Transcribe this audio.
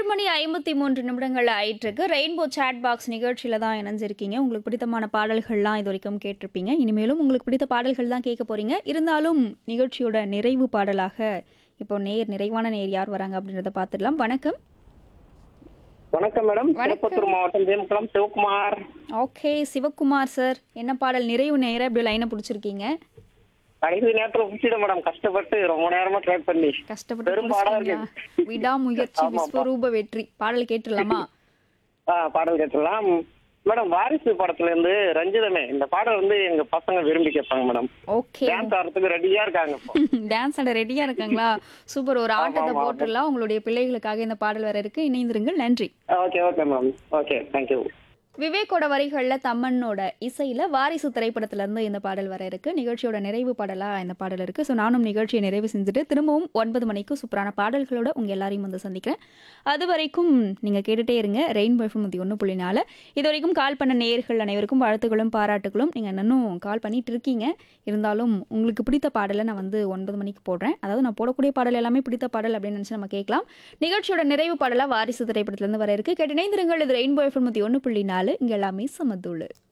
மணி ஐம்பத்தி மூன்று நிமிடங்கள் ஆயிட்டிருக்கு ரெயின்போ சேட் பாக்ஸ் நிகழ்ச்சியில் தான் இணைஞ்சிருக்கீங்க உங்களுக்கு பிடித்தமான பாடல்கள்லாம் இது வரைக்கும் கேட்டிருப்பீங்க இனிமேலும் உங்களுக்கு பிடித்த பாடல்கள் தான் கேட்க போறீங்க இருந்தாலும் நிகழ்ச்சியோட நிறைவு பாடலாக இப்போ நேர் நிறைவான நேர் யார் வராங்க அப்படின்றத பார்த்துடலாம் வணக்கம் வணக்கம் மேடம் வணக்கம். திருப்பத்தூர் மாவட்டம் ஜெயமக்குளம் சிவகுமார் ஓகே சிவகுமார் சார் என்ன பாடல் நிறைவு நேரம் இப்படி லைனை பிடிச்சிருக்கீங்க கடைசி நேரத்துல முடிச்சிடும் மேடம் கஷ்டப்பட்டு ரொம்ப நேரமா ட்ரை பண்ணி கஷ்டப்பட்டு பெரும் பாடல் பிடிச்சிட்டீங்க. விடாமுயற்சி ஆமாப்பா. விஸ்வரூப வெற்றி பாடல் கேட்டுடலாமா ஆ, பாடல் கேட்டுலாம் மேடம் வாரிசு படத்துல இருந்து ரஞ்சிதமே இந்த பாடல் வந்து எங்க பசங்க விரும்பி கேட்பாங்க மேடம் ஓகே டான்ஸ் ஆடுறதுக்கு ரெடியா இருக்காங்க இப்போ டான்ஸ் ஆட ரெடியா இருக்காங்களா சூப்பர் ஒரு ஆட்டத்தை ஆமா. போட்டுடலாம் உங்களுடைய பிள்ளைகளுக்காக இந்த பாடல் வர இருக்கு இணைந்திருங்கள் நன்றி okay okay ma'am okay thank you விவேக்கோட வரிகள்ல தம்மனோட இசையில வாரிசு திரைப்படத்துல இருந்து இந்த பாடல் வர இருக்கு நிகழ்ச்சியோட நிறைவு பாடலா இந்த பாடல் இருக்கு ஸோ நானும் நிகழ்ச்சியை நிறைவு செஞ்சுட்டு திரும்பவும் ஒன்பது மணிக்கு சூப்பரான பாடல்களோட உங்க எல்லாரையும் வந்து சந்திக்கிறேன் அது வரைக்கும் நீங்க கேட்டுட்டே இருங்க ரெயின்போ எஃப்எம் நூற்றி ஒன்று புள்ளி நாலு இது வரைக்கும் கால் பண்ண நேயர்கள் அனைவருக்கும் வாழ்த்துக்களும் பாராட்டுகளும் நீங்க இன்னும் கால் பண்ணிட்டு இருக்கீங்க இருந்தாலும் உங்களுக்கு பிடித்த பாடலை நான் வந்து ஒன்பது மணிக்கு போடுறேன் அதாவது நான் போடக்கூடிய பாடல் எல்லாமே பிடித்த பாடல் அப்படின்னு நினச்சி நம்ம கேட்கலாம் நிகழ்ச்சியோட நிறைவு பாடலா வாரிசு திரைப்படத்திலிருந்து வர இருக்கு கேட்டு இணைந்திருங்கள் இது ரெயின்போ எஃப்எம் நூற்றி ஒன்று புள்ளி நாலு இங்கே எல்லாமே சமத்துள்ளு